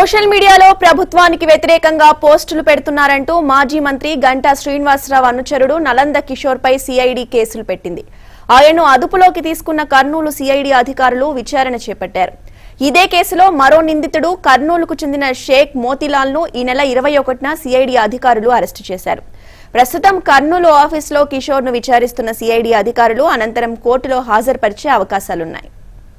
social మీడియాలో ప్రభుత్వానికి వ్యతిరేకంగా పోస్టులు పెడుతున్నారంటూ మాజీ మంత్రి గంటా శ్రీనివాసరావు అనుచరుడు నలంద కిషోర్ పై సిఐడి కేసులు పెట్టింది ఆయన్ను అదుపులోకి తీసుకున్న కర్నూలు సిఐడి అధికారులు విచారణ చేపట్టారు ఇదే కేసులో మరో నిందితుడు కర్నూలుకు చెందిన షేక్ మోతిలాల్ ను ఈ నెల ఇరవై ఒకటిన సిఐడి అధికారులు అరెస్టు చేశారు ప్రస్తుతం కర్నూలు ఆఫీసులో కిషోర్ ను విచారిస్తున్న సిఐడి అధికారులు అనంతరం కోర్టులో హాజరుపరిచే అవకాశాలున్నాయి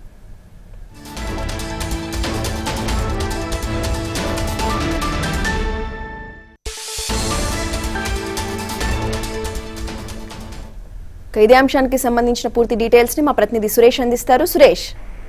ఇక ఇదే అంశానికి సంబంధించిన పూర్తి డీటెయిల్స్ ని మా ప్రతినిధి సురేష్ అందిస్తారు సురేష్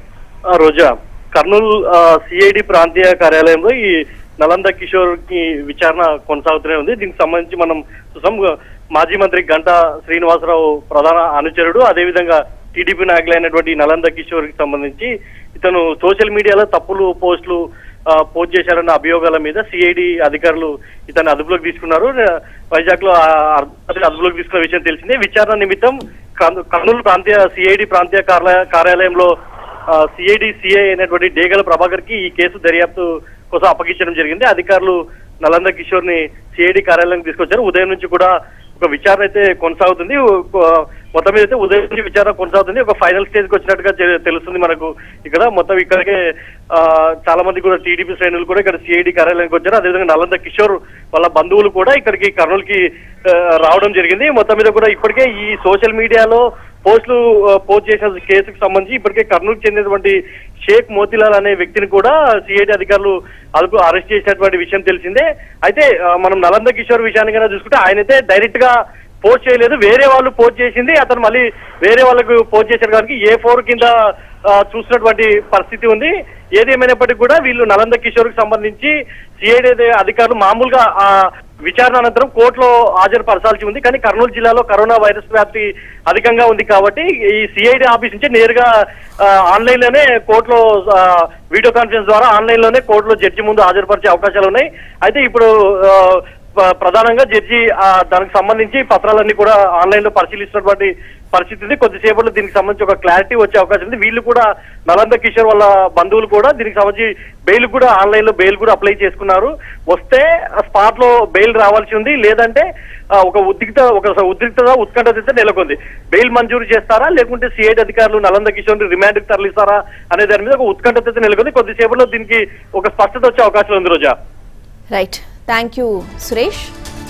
ఆ, రోజా కర్నూలు సిఐడి ప్రాంతీయ కార్యాలయంలో ఈ నలంద కిషోర్ కి విచారణ కొనసాగుతూనే ఉంది దీనికి సంబంధించి మనం చూసాం మాజీ మంత్రి గంటా శ్రీనివాసరావు ప్రధాన అనుచరుడు అదేవిధంగా టీడీపీ నాయకులైనటువంటి నలంద కిషోర్ కి సంబంధించి ఇతను సోషల్ మీడియాలో తప్పులు పోస్టులు ఆ, పోస్ట్ చేశారన్న అభియోగాల మీద సిఐడి అధికారులు ఇతను అదుపులోకి తీసుకున్నారు వైజాగ్ లో అదుపులోకి తీసుకున్న విషయం తెలిసిందే విచారణ నిమిత్తం కర్నూ- కర్నూలు ప్రాంతీయ సిఐడి ప్రాంతీయ కార్యాలయ- కార్యాలయంలో సిఐడి సిఐ అయినటువంటి డేగల ప్రభాకర్ కి ఈ కేసు దర్యాప్తు కోసం అప్పగించడం జరిగింది అధికారులు నలంద కిషోర్ ని సిఐడి కార్యాలయం తీసుకొచ్చారు ఉదయం నుంచి కూడా ఒక విచారణ అయితే కొనసాగుతుంది ఒక- మొత్తం మీద అయితే ఉదయం నుంచి విచారణ కొనసాగుతుంది ఒక ఫైనల్ స్టేజ్ కి వచ్చినట్టుగా తె- తెలుస్తుంది మనకు ఇక్కడ మొత్తం ఇక్కడికే ఆ, చాలా మంది కూడా టీడీపీ శ్రేణులు కూడా ఇక్కడ సిఐడి కార్యాలయానికి వచ్చారు అదేవిధంగా నలంద కిషోర్ వాళ్ళ బంధువులు కూడా ఇక్కడికి కర్నూలుకి ఆ, రావడం జరిగింది మొత్తం మీద కూడా ఇప్పటికే ఈ సోషల్ మీడియాలో పోస్టులు ఆ, పోస్ట్ చేసిన కేసుకు సంబంధించి ఇప్పటికే కర్నూలుకు చెందినటువంటి షేక్ మోతిలాల్ అనే వ్యక్తిని కూడా సిఐడి అధికారులు అదుపు అరెస్ట్ చేసినటువంటి విషయం తెలిసిందే అయితే ఆ, మనం నలంద కిషోర్ విషయాన్ని కన్నా చూసుకుంటే ఆయనైతే డైరెక్ట్ గా పోస్ట్ చేయలేదు వేరే వాళ్ళు పోస్ట్ చేసింది అతను మళ్ళీ వేరే వాళ్ళకు పోస్ట్ చేశారు కాబట్టి ఏ ఫోర్ కింద ఆ, చూసినటువంటి పరిస్థితి ఉంది ఏదేమైనప్పటికీ కూడా వీళ్ళు నలంద కిషోర్ కి సంబంధించి సిఐడి అధికారులు మామూలుగా ఆ విచారణ అనంతరం కోర్టులో హాజరుపరచాల్సి ఉంది కానీ కర్నూలు జిల్లాలో కరోనా వైరస్ వ్యాప్తి అధికంగా ఉంది కాబట్టి ఈ సిఐడి ఆఫీస్ నుంచి నేరుగా ఆన్లైన్ లోనే కోర్టులో ఆ, వీడియో కాన్ఫరెన్స్ ద్వారా ఆన్లైన్ లోనే కోర్టులో జడ్జి ముందు హాజరుపరిచే అవకాశాలు ఉన్నాయి అయితే ఇప్పుడు ఆ, ప- ప్రధానంగా జడ్జి ఆ, దానికి సంబంధించి పత్రాలన్నీ కూడా ఆన్లైన్ లో పరిశీలిస్తున్నటువంటి పరిస్థితి ఉంది కొద్దిసేపట్లో దీనికి సంబంధించి ఒక క్లారిటీ వచ్చే అవకాశం ఉంది వీళ్ళు కూడా నలంద కిషోర్ వాళ్ళ బంధువులు కూడా దీనికి సంబంధించి బెయిల్ కూడా ఆన్లైన్ లో బెయిల్ కూడా అప్లై చేసుకున్నారు వస్తే స్పాట్ లో బెయిల్ రావాల్సి ఉంది లేదంటే ఆ, ఒక ఉద్రిక్త ఒక ఉద్రిక్తత ఉత్కంఠత అయితే నెలకొంది బెయిల్ మంజూరు చేస్తారా లేకుంటే సిఐడి అధికారులు నలంద కిషోర్ రిమాండ్ కి తరలిస్తారా అనే దాని మీద ఒక ఉత్కంఠత అయితే నెలకొంది కొద్దిసేపట్లో దీనికి ఒక స్పష్టత వచ్చే అవకాశం ఉంది Roja right thank you Suresh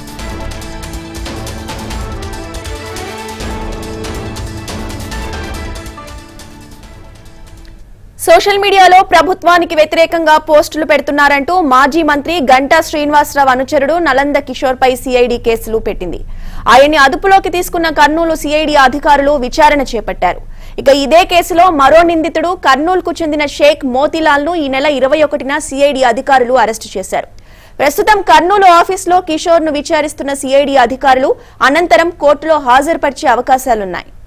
social మీడియాలో ప్రభుత్వానికి వ్యతిరేకంగా పోస్టులు పెడుతున్నారంటూ మాజీ మంత్రి గంటా శ్రీనివాసరావు అనుచరుడు నలంద కిషోర్ పై సిఐడి కేసులు పెట్టింది ఆయన్ని అదుపులోకి తీసుకున్న కర్నూలు సిఐడి అధికారులు విచారణ చేపట్టారు ఇక ఇదే కేసులో మరో నిందితుడు కర్నూలుకు చెందిన షేక్ మోతిలాల్ ను ఈ నెల ఇరవై ఒకటిన సిఐడి అధికారులు అరెస్టు చేశారు ప్రస్తుతం కర్నూలు ఆఫీసులో కిషోర్ ను విచారిస్తున్న సిఐడి అధికారులు అనంతరం కోర్టులో హాజరుపరిచే అవకాశాలున్నాయి